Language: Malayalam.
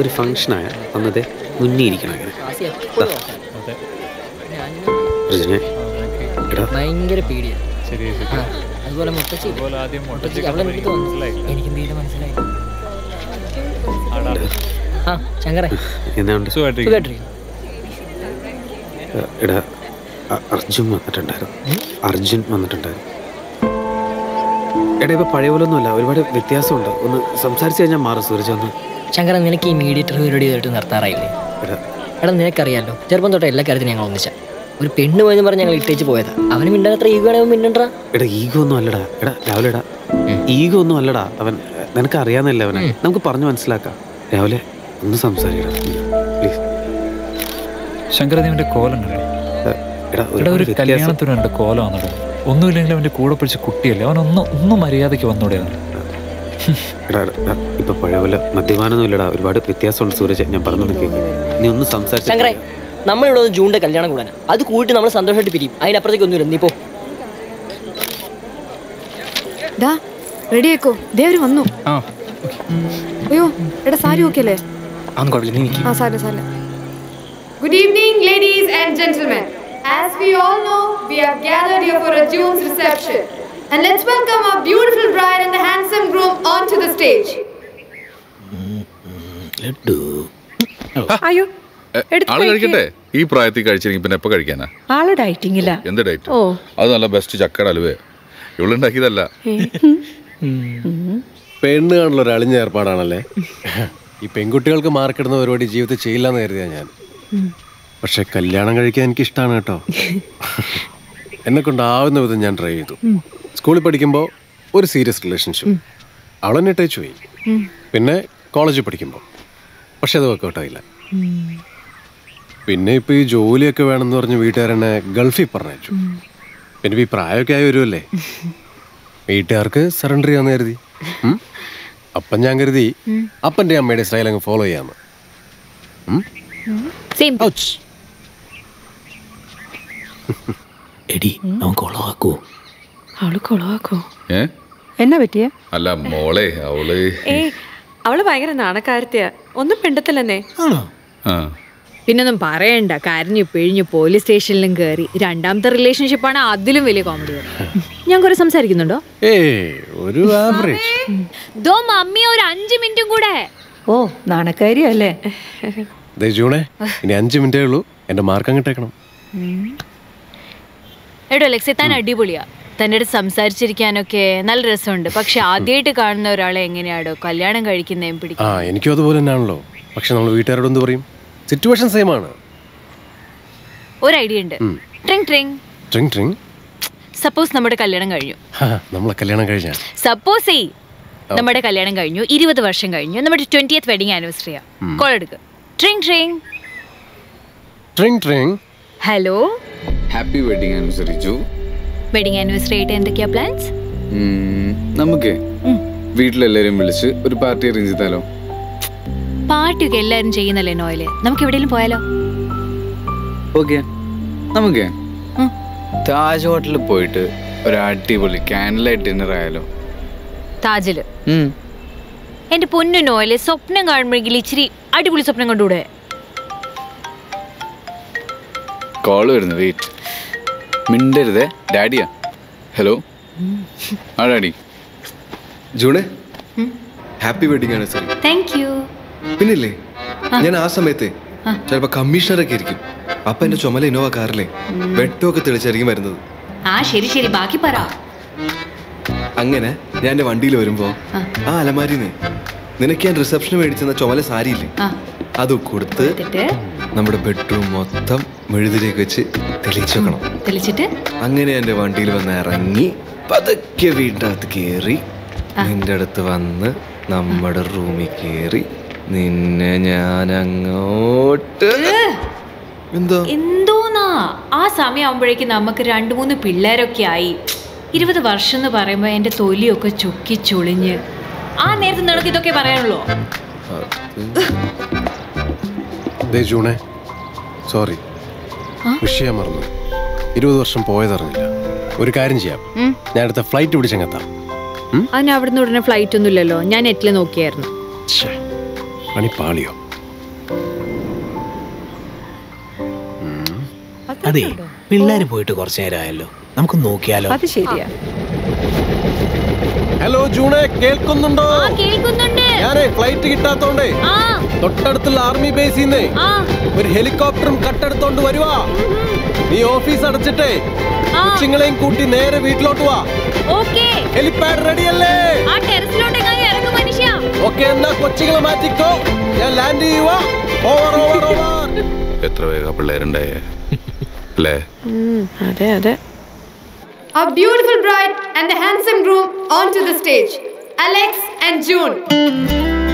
ഒരു ഫംഗ്ഷനായ വന്നത് മുന്നേ ഇരിക്കണം അങ്ങനെ ക്ലാസ്സിൽ എപ്പോഴും ഓഫാണ്. ഞാനിങ്ങനെ റിജനെ എടാ ഭയങ്കര പേടിയാണ് ശരി ശരി ആ, അതുപോലെ മുത്തച്ഛി ഇല്ലേ? അതുപോലെ ആദ്യം മുത്തച്ഛി മുട്ടച്ചിക്ക് അവളെ എനിക്ക് തോന്നുന്നു മനസ്സിലായില്ല എനിക്ക് എന്തെങ്കിലും മനസ്സിലായി ആടാ ആ ശങ്കറെ എന്താണ്ട് സുഖമായിട്ടിരിക്കുന്നു. സുഖമായിട്ടിരിക്കുന്നു എടാ അ- അർജുൻ വന്നിട്ടുണ്ടായിരുന്നു അർജുൻ വന്നിട്ടുണ്ടായിരുന്നു എടാ ഇപ്പൊ പഴയ പോലെ ഒന്നുമല്ല ഒരുപാട് വ്യത്യാസമുണ്ട് ഒന്ന് സംസാരിച്ചു കഴിഞ്ഞാൽ മാറും സൂരജ് ഒന്ന് ശങ്കര നിനക്ക് ഈ മീഡിയേറ്റർ പരിപാടി ചെയ്തിട്ട് നിർത്താറായില്ലേ എടാ എടാ നിനക്കറിയാലോ ചെറുപ്പം തൊട്ട് എല്ലാ കാര്യത്തിനും ഞങ്ങൾ ഒന്നിച്ച ഒരു പെണ്ണ് പോയെന്ന് പറഞ്ഞ് ഞങ്ങൾ ഇട്ടേച്ച് പോയതാ അവന് മിണ്ടാൻ അത്ര ഈഗോ ആണെങ്കിൽ മിണ്ടണ്ടാ എടാ ഈഗോ ഒന്നും അല്ലടാ എടാ രാവിലെ എടാ ഈഗോ ഒന്നും അല്ലടാ അവൻ നിനക്ക് അറിയാന്നല്ലേ അവനെ നമുക്ക് പറഞ്ഞു മനസ്സിലാക്കാം രാവിലെ ഒന്ന് സംസാരിക്കണം പ്ലീസ് ശങ്കര നീ അവന്റെ കോലം കണ്ടോ എടാ എടാ ഒരുപാട് ഒരു വ്യത്യാസം കല്യാണത്തിന് അവന്റെ കോലം വന്നിട്ട് ഒന്നുമില്ലെങ്കിൽ അവന്റെ കൂടെ പിടിച്ച കുട്ടിയല്ലേ അവൻ ഒന്ന് ഒന്നും മര്യാദയ്ക്ക് വന്നൂടെ അവന് എടാ എടാ, ഇപ്പൊ പഴയ പോലെ മദ്യപാനൊന്നും ഇല്ലടാ ഒരുപാട് വ്യത്യാസമുണ്ട് സൂരജ് ഞാൻ പറഞ്ഞു കേൾക്കും നീ ഒന്ന് സംസാരിച്ചു ശങ്കറെ നമ്മളിവിടെ ഒന്ന് ജൂണിന്റെ കല്യാണം കൂടാനാ അത് കൂട്ടി നമ്മൾ സന്തോഷമായിട്ട് പിരിയും അതിനപ്പുറത്തേക്ക് ഒന്നുമില്ല നീ പോ ഡാ റെഡി ആക്കോ ദേ അവര് വന്നു ആ അയ്യോ എടാ സാരി ഓക്കെ അല്ലേ അതൊന്നും കുഴപ്പമില്ല നീ ആ sari sari Good evening, ladies and gentlemen. As we all know, we have gathered here for a June's reception. And let's welcome our beautiful bride and the handsome groom onto the stage. അയ്യോ ആള് കഴിക്കട്ടെ ഈ പ്രായത്തിൽ കഴിച്ചില്ലെങ്കിൽ പിന്നെ എപ്പോ കഴിക്കാനാ ആള് ഡയറ്റിങ്ങില്ല എന്ത് ഡേറ്റ് ഓ അത് നല്ല ബെസ്റ്റ് ചക്കയുടെ അലുവേ ഇവളുണ്ടാക്കിയതല്ല പെണ്ണ് കാണുള്ള ഒരു അളിഞ്ഞ ഏർപ്പാടാണല്ലേ ഈ പെൺകുട്ടികൾക്ക് മാർക്കിടുന്ന പരിപാടി ജീവിതത്തിൽ ചെയ്യില്ല എന്ന് കരുതിയാ ഞാൻ പക്ഷെ കല്യാണം കഴിക്കാൻ എനിക്ക് ഇഷ്ടമാണ് കേട്ടോ എന്നെ കൊണ്ടാവുന്ന വിധം ഞാൻ ട്രൈ ചെയ്തു സ്കൂളിൽ പഠിക്കുമ്പോൾ ഒരു സീരിയസ് റിലേഷൻഷിപ്പ് അവളെന്നെ ടച്ച് പോയി പിന്നെ കോളേജിൽ പഠിക്കുമ്പോൾ പക്ഷെ അത് വർക്കൗട്ട് ആയില്ല പിന്നെ ഇപ്പൊ ഈ ജോലിയൊക്കെ വേണമെന്ന് പറഞ്ഞ് വീട്ടുകാരെന്നെ ഗൾഫിൽ പറഞ്ഞയച്ചു പിന്നെ ഇപ്പൊ ഈ പ്രായമൊക്കെ ആയി വരുമല്ലേ വീട്ടുകാർക്ക് സറണ്ടർ ചെയ്യാന്ന് കരുതി ഉം? അപ്പം ഞാൻ കരുതി അപ്പൻ്റെ അമ്മയുടെ സ്റ്റൈൽ അങ്ങ് ഫോളോ ചെയ്യാന്ന് സെയിം ഔച്ച്. എടി അവൻ കൊളവാക്കൂ അവള് കൊളവാക്കോ ഏ എന്നാ പറ്റിയ അല്ല മോളെ അവള് ഏയ് അവള് ഭയങ്കര നാണക്കാരത്തിയാ ഒന്നും പെണ്ടത്തില്ലെന്നേ ആ പിന്നൊന്നും പറയണ്ട കരഞ്ഞു പിഴിഞ്ഞു പോലീസ് സ്റ്റേഷനിലും കയറി രണ്ടാമത്തെ റിലേഷൻഷിപ്പാണ് അതിലും വലിയ കോമഡി ഞാൻ കുറെ സംസാരിക്കുന്നുണ്ടോ ഏയ് ഒരു ആവറേജ് ദോ മമ്മി ഒരു അഞ്ചു മിനിറ്റും കൂടെ ഓ നാണക്കാരിയല്ലേ ദേ ജൂണേ ഇനി അഞ്ച് മിനിറ്റേ ഉള്ളൂ എൻ്റെ മാർക്ക് അങ്ങോട്ടേക്കണം എടോ ലക്ഷ്യ താൻ അടിപൊളിയാ തൻ്റെ അടുത്ത് സംസാരിച്ചിരിക്കാനൊക്കെ നല്ല രസമുണ്ട് പക്ഷെ ആദ്യമായിട്ട് കാണുന്ന ഒരാളെ എങ്ങനെയാടോ കല്യാണം കഴിക്കുന്നതും ആ പിടിക്കും എനിക്കും അതുപോലെ തന്നെയാണല്ലോ പക്ഷെ നമ്മൾ വീട്ടുകാരോട് എന്ത് പറയും സിറ്റുവേഷൻ സെയിം ആണ് ഒരു ഐഡിയ ഉണ്ട് ട്രിങ് ട്രിങ് ട്രിങ് ട്രിങ് സപ്പോസ് നമ്മുടെ കല്യാണം കഴിഞ്ഞു നമ്മളെ കല്യാണം കഴിഞ്ഞാൽ സപ്പോസ് ചെയ് നമ്മുടെ കല്യാണം കഴിഞ്ഞു ഇരുപത് വർഷം കഴിഞ്ഞു നമ്മുടെ ട്വന്റിയത്ത് വെഡിങ് ആനിവേഴ്സറിയാ കോൾ എടുക്ക് ട്രിങ് ട്രിങ് ട്രിങ് ട്രിങ് ഹലോ ഹാപ്പി വെഡിങ് ആനിവേഴ്സറി ജു വെഡിങ് ആനിവേഴ്സറി ആയിട്ട് എന്തൊക്കെയാ പ്ലാൻസ് നമുക്ക് വീട്ടിലെല്ലാരും വിളിച്ച് ഒരു പാർട്ടി അറേഞ്ച് ചെയ്താലോ പാർട്ടിയൊക്കെ എല്ലാവരും ചെയ്യുന്നല്ലേ നോയല് നമുക്ക് എവിടെയെങ്കിലും പോയാലോ ഓക്കെ നമുക്ക് താജ് ഹോട്ടലിൽ പോയിട്ട് ഒരു അടിപൊളി ക്യാൻഡിൽ ലൈറ്റ് ഡിന്നർ ആയാലോ താജില് എന്റെ പൊന്നു നോയല് സ്വപ്നം കാണുമ്പോഴെങ്കിൽ ഇച്ചിരി അടിപൊളി സ്വപ്നം കണ്ടുകൂടെ കോൾ വരുന്നു വെയിറ്റ് മിണ്ടരുതേ ഡാഡിയാ ഹലോ ആ ഡാഡി ജൂണേ happy wedding anniversary thank you പിന്നില്ലേ ഞാൻ ആ സമയത്ത് ചിലപ്പോ കമ്മീഷണറൊക്കെ ഇരിക്കും അപ്പൊ എന്റെ ചുമല ഇന്നോവ കാറിലെ വെട്ടമൊക്കെ തെളിച്ചായിരിക്കും വരുന്നത് ആ ശരി ശരി ബാക്കി പറ അങ്ങനെ ഞാൻ എന്റെ വണ്ടിയിൽ വരുമ്പോ ആ അലമാരിന്ന് നിനക്ക് ഞാൻ റിസപ്ഷന് മേടിച്ചെന്ന ചുമല സാരിയില്ലേ ആ. അത് കൊടുത്ത് എന്നിട്ട് നമ്മുടെ ബെഡ്റൂം മൊത്തം മെഴുതിലേക്ക് വെച്ച് തെളിയിച്ചു വെക്കണം തെളിച്ചിട്ട് അങ്ങനെ എന്റെ വണ്ടിയിൽ വന്ന് ഇറങ്ങി പതുക്കെ വീടിൻ്റെ അകത്ത് കയറി നിന്റെ അടുത്ത് വന്ന് നമ്മുടെ റൂമിൽ കയറി നിന്നെ ഞാൻ അങ്ങോട്ട് എന്തോ എന്തോന്നാ ആ സമയമാകുമ്പോഴേക്കും നമുക്ക് രണ്ട് മൂന്ന് പിള്ളേരൊക്കെ ആയി ഇരുപത് വർഷം എന്ന് പറയുമ്പോൾ എൻ്റെ തൊലിയൊക്കെ ചുക്കി ചുളിഞ്ഞ് ആ നേരത്തെ നിനക്ക് ഇതൊക്കെ പറയാനുള്ളൂ ദേ ജൂണേ സോറി വിഷയം മറന്നു ഇരുപത് വർഷം പോയതറിഞ്ഞില്ല ഒരു കാര്യം ചെയ്യാം ഞാൻ അടുത്ത ഫ്ലൈറ്റ് പിടിച്ചെങ്ങെത്താം അതിന് അവിടുന്ന് ഉടനെ ഫ്ലൈറ്റ് ഒന്നും ഇല്ലല്ലോ ഞാൻ നെറ്റിൽ നോക്കിയായിരുന്നു പണി പാളിയോ അതെ പിള്ളേര് പോയിട്ട് കുറച്ചു നേരമായല്ലോ നമുക്ക് നോക്കിയാലോ അത് ശരിയാ ഹലോ ജൂണെ കേൾക്കുന്നുണ്ടോ കേൾക്കുന്നുണ്ട് ഞാനേ ഫ്ലൈറ്റ് കിട്ടാത്തോണ്ടേ തൊട്ടടുത്തുള്ള ആർമി ബേസിൽ നിന്ന് ഒരു ഹെലികോപ്റ്ററും കട്ടെടുത്തോണ്ട് വരുവാ നീ ഓഫീസ് അടച്ചിട്ടേ കൊച്ചുങ്ങളെയും കൂട്ടി നേരെ വീട്ടിലോട്ട് വാ ഓക്കേ ഹെലിപാഡ് റെഡിയല്ലേ ആ ടെറസിലോട്ടെങ്ങാനും ഇറങ്ങും മനുഷ്യ ഓക്കെ എന്നാ കൊച്ചുങ്ങളെ മാറ്റിക്കോ ഞാൻ ലാൻഡ് ചെയ്യുവാ ഓവർ ഓവർ ഓവർ എത്ര വേഗ പിള്ളേരുണ്ടായേ അല്ലേ അതെ അതെ Our beautiful bride and the handsome groom onto the stage. Alex and June.